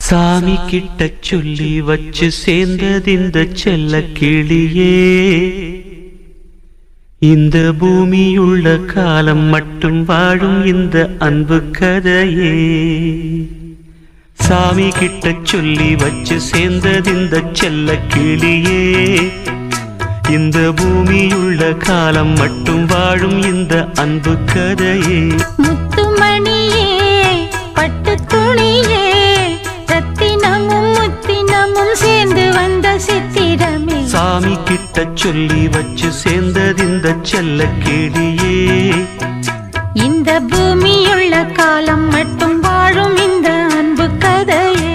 சாமி கிட்ட சொல்லி வச்சு சேர்ந்ததிந்த செல்ல கிளியே இந்த பூமியுள்ள காலம் மட்டும் வாழும் இந்த அன்பு கதையே சாமி கிட்ட சொல்லி வச்சு சேர்ந்ததிந்த செல்ல கிளியே இந்த பூமியுள்ள காலம் மட்டும் வாழும் இந்த அன்பு கதையே முத்துமணியே பட்டு துணியே ரத்தினமும் முத்தினமும் சேர்ந்து வந்த சித்திரமே சாமி கிட்ட சொல்லி வச்சு சேர்ந்ததிந்த செல்ல கிளியே இந்த பூமியுள்ள காலம் மட்டும் வாழும் இந்த அன்பு கதையே